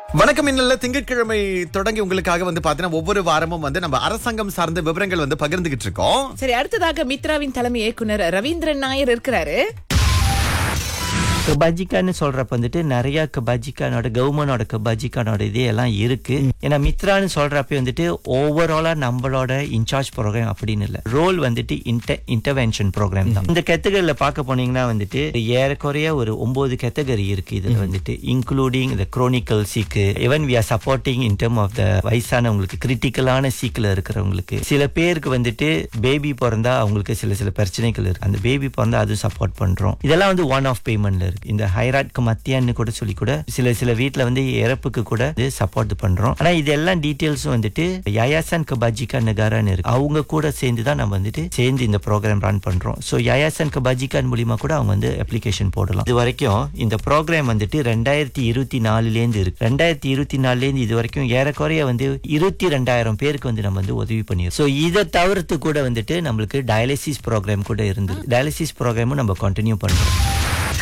வணக்கம் இன்னல்ல திங்கட்கிழமை தொடங்கி உங்களுக்காக வந்து பாத்தீங்கன்னா ஒவ்வொரு வாரமும் வந்து நம்ம அரசாங்கம் சார்ந்த விவரங்கள் வந்து பகிர்ந்துகிட்டு இருக்கோம் சரி அடுத்ததாக மித்ராவின் தலைமை இயக்குனர் ரவீந்திரன் நாயர் இருக்கிறாரு கபாஜிக்கான்னு சொல்றப்ப வந்துட்டு நிறைய கபாஜிக்கானோட கவர்மெண்டோட கபாஜிக்கானோட இது எல்லாம் இருக்கு ஏன்னா மித்ரான்னு சொல்றப்ப வந்துட்டு ஓவராலா நம்மளோட இன்சார்ஜ் ப்ரோக்ராம் அப்படின்னு இல்ல ரோல் வந்துட்டு இன்டர்வென்ஷன் ப்ரோக்ராம் தான் இந்த கேட்டகரியில பார்க்க போனீங்கன்னா வந்துட்டு ஏறக்குறைய ஒரு ஒன்பது கேட்டகரி இருக்கு இதுல வந்துட்டு இன்க்ளூடிங் இந்த குரோனிக்கல் சீக்கு even we are supporting in term of the வயசானவங்களுக்கு கிரிட்டிக்கலான சீக்கில் இருக்கிறவங்களுக்கு சில பேருக்கு வந்துட்டு பேபி பிறந்தா அவங்களுக்கு சில சில பிரச்சனைகள் இருக்கு அந்த பேபி பிறந்தா அது சப்போர்ட் பண்றோம் இதெல்லாம் வந்து ஒன் ஆஃப் பேமெண்ட்ல இருக்கு இந்த ஹைராட்க்கு மத்தியான்னு கூட சொல்லி கூட சில சில வீட்ல வந்து இறப்புக்கு கூட சப்போர்ட் பண்றோம் ஆனா இது எல்லாம் டீட்டெயில்ஸும் வந்துட்டு யாயாசன் கபாஜிகா நகாரான்னு இருக்கு அவங்க கூட சேர்ந்து தான் நம்ம வந்துட்டு சேர்ந்து இந்த ப்ரோக்ராம் ரன் பண்றோம் ஸோ யாயாசன் கபாஜிகான் மூலியமா கூட அவங்க வந்து அப்ளிகேஷன் போடலாம் இது வரைக்கும் இந்த ப்ரோக்ராம் வந்துட்டு ரெண்டாயிரத்தி இருபத்தி நாலுலேருந்து இருக்கு ரெண்டாயிரத்தி இருபத்தி நாலுலேருந்து இது வரைக்கும் ஏறக்குறைய வந்து இருபத்தி ரெண்டாயிரம் பேருக்கு வந்து நம்ம வந்து உதவி பண்ணியிருக்கோம் ஸோ இதை தவிர்த்து கூட வந்துட்டு நம்மளுக்கு டயாலிசிஸ் ப்ரோக்ராம் கூட இருந்தது டயாலிசிஸ் ப்ரோக்ராமும் நம்ம கண்டினியூ பண்றோம்